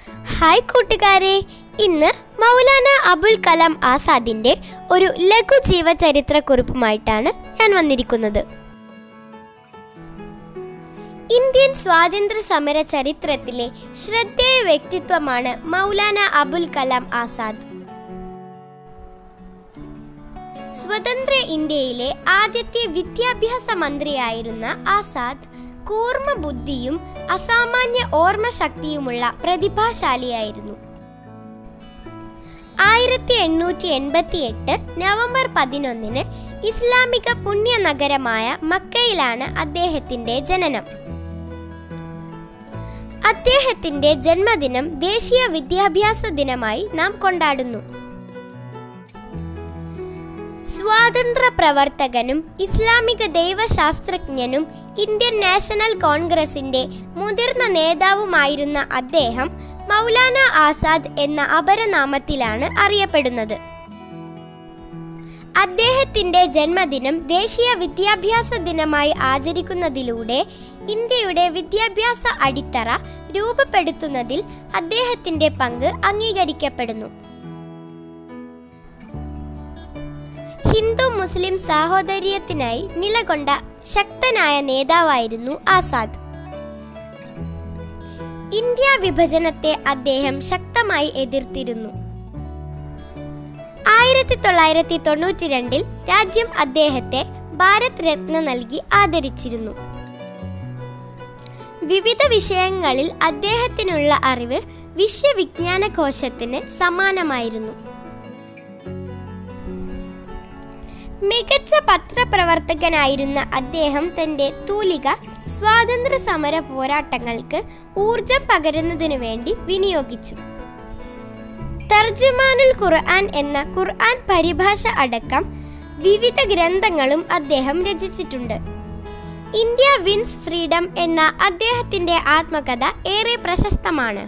hi കൂട്ടുകാരെ ഇന്ന് മൗലാന അബുൽ കലാം ആസാദിന്റെ ഒരു ലഘു ജീവചരിത്ര കുറിപ്പുമായിട്ടാണ് ഞാൻ വന്നിരിക്കുന്നത് ഇന്ത്യൻ സ്വാതന്ത്ര്യ സമര ചരിത്രത്തിലെ ശ്രദ്ധേയ വ്യക്തിത്വമാണ് മൗലാന അബുൽ കലാം ആസാദ് സ്വതന്ത്ര ഇന്ത്യയിലെ ആദ്യത്തെ വിദ്യാഭ്യാസ മന്ത്രിയായിരുന്ന ആസാദ് കൂർമ്മ ബുദ്ധിയും അസാമാന്യ ഓർമ്മശക്തിയുമുള്ള പ്രതിഭാശാലിയായിരുന്നു ആയിരത്തി എണ്ണൂറ്റി എൺപത്തി എട്ട് നവംബർ പതിനൊന്നിന് ഇസ്ലാമിക പുണ്യനഗരമായ മക്കയിലാണ് അദ്ദേഹത്തിന്റെ ജനനം അദ്ദേഹത്തിന്റെ ജന്മദിനം ദേശീയ വിദ്യാഭ്യാസ ദിനമായി നാം കൊണ്ടാടുന്നു സ്വാതന്ത്ര്യ പ്രവർത്തകനും ഇസ്ലാമിക ദൈവശാസ്ത്രജ്ഞനും ഇന്ത്യൻ നാഷണൽ കോൺഗ്രസിന്റെ മുതിർന്ന നേതാവുമായിരുന്ന അദ്ദേഹം മൗലാന ആസാദ് എന്ന അപരനാമത്തിലാണ് അറിയപ്പെടുന്നത് അദ്ദേഹത്തിന്റെ ജന്മദിനം ദേശീയ വിദ്യാഭ്യാസ ദിനമായി ആചരിക്കുന്നതിലൂടെ ഇന്ത്യയുടെ വിദ്യാഭ്യാസ അടിത്തറ രൂപപ്പെടുത്തുന്നതിൽ അദ്ദേഹത്തിന്റെ പങ്ക് അംഗീകരിക്കപ്പെടുന്നു ഹിന്ദു മുസ്ലിം സാഹോദര്യത്തിനായി നിലകൊണ്ട ശക്തനായ നേതാവായിരുന്നു ആസാദ് ഇന്ത്യ വിഭജനത്തെ അദ്ദേഹം ശക്തമായി എതിർത്തിരുന്നു ആയിരത്തി തൊള്ളായിരത്തി തൊണ്ണൂറ്റി രണ്ടിൽ രാജ്യം അദ്ദേഹത്തെ ഭാരത് രത്ന നൽകി ആദരിച്ചിരുന്നു വിവിധ വിഷയങ്ങളിൽ അദ്ദേഹത്തിനുള്ള അറിവ് വിശ്വവിജ്ഞാന കോശത്തിന് സമാനമായിരുന്നു മികച്ച പത്രപ്രവർത്തകനായിരുന്ന അദ്ദേഹം തന്റെ തൂലിക സ്വാതന്ത്ര്യ സമര പോരാട്ടങ്ങൾക്ക് ഊർജം പകരുന്നതിനു വേണ്ടി വിനിയോഗിച്ചു തർജുമാനുൽ ഖുർആൻ എന്ന ഖുർആൻ പരിഭാഷ അടക്കം വിവിധ ഗ്രന്ഥങ്ങളും അദ്ദേഹം രചിച്ചിട്ടുണ്ട് ഇന്ത്യ വിൻസ് ഫ്രീഡം എന്ന അദ്ദേഹത്തിന്റെ ആത്മകഥ ഏറെ പ്രശസ്തമാണ്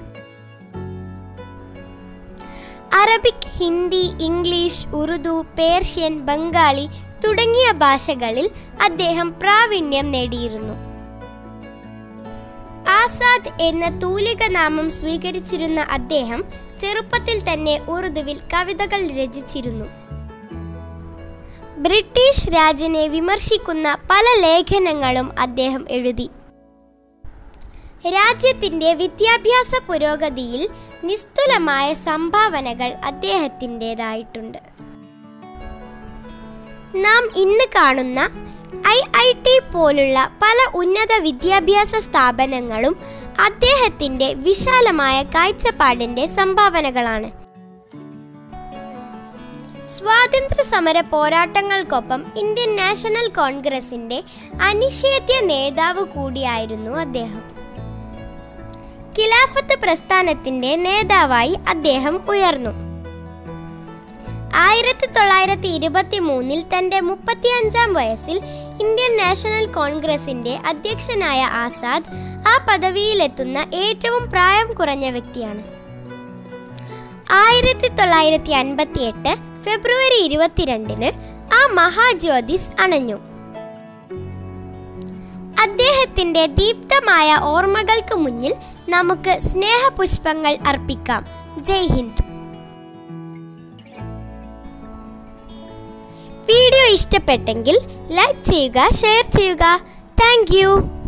Arabic Hindi English Urdu Persian Bengali തുടങ്ങിയ ഭാഷകളിൽ അദ്ദേഹം പ്രാവീണ്യം നേടിയിരുന്നു ആസാദ് എന്ന തൂലിക നാമം സ്വീകരിച്ചിരുന്ന അദ്ദേഹം ചെറുപ്പത്തിൽ തന്നെ ഉറുദുവിൽ കവിതകൾ രചിച്ചിരുന്നു ബ്രിട്ടീഷ് രാജിനെ വിമർശിക്കുന്ന പല ലേഖനങ്ങളും അദ്ദേഹം എഴുതി രാജ്യത്തിന്റെ വിദ്യാഭ്യാസ പുരോഗതിയിൽ നിസ്തുലമായ സംഭാവനകൾ അദ്ദേഹത്തിൻ്റെതായിട്ടുണ്ട് നാം ഇന്ന് കാണുന്ന ഐ ഐ ടി പോലുള്ള പല ഉന്നത വിദ്യാഭ്യാസ സ്ഥാപനങ്ങളും അദ്ദേഹത്തിന്റെ വിശാലമായ കാഴ്ചപ്പാടിന്റെ സംഭാവനകളാണ് സ്വാതന്ത്ര്യ സമര പോരാട്ടങ്ങൾക്കൊപ്പം ഇന്ത്യൻ നാഷണൽ കോൺഗ്രസിന്റെ അനിഷേധ്യ നേതാവ് കൂടിയായിരുന്നു അദ്ദേഹം ഖിലാഫത്ത് പ്രസ്ഥാനത്തിന്റെ നേതാവായി അദ്ദേഹം ഉയർന്നു ആയിരത്തി തൊള്ളായിരത്തി ഇരുപത്തി മൂന്നിൽ തന്റെ മുപ്പത്തിയഞ്ചാം വയസ്സിൽ ഇന്ത്യൻ നാഷണൽ കോൺഗ്രസിന്റെ അധ്യക്ഷനായ ആസാദ് ആ പദവിയിലെത്തുന്ന ഏറ്റവും പ്രായം കുറഞ്ഞ വ്യക്തിയാണ് ആയിരത്തി തൊള്ളായിരത്തി അൻപത്തി എട്ട് ഫെബ്രുവരി ഇരുപത്തിരണ്ടിന് ആ മഹാജ്യോതിസ് അണഞ്ഞു അദ്ദേഹത്തിന്റെ ദീപ്തമായ ഓർമ്മകൾക്ക് മുന്നിൽ നമുക്ക് സ്നേഹപുഷ്പങ്ങൾ അർപ്പിക്കാം ജയ് ഹിന്ദ് വീഡിയോ ഇഷ്ടപ്പെട്ടെങ്കിൽ ലൈക്ക് ചെയ്യുക ഷെയർ ചെയ്യുക താങ്ക്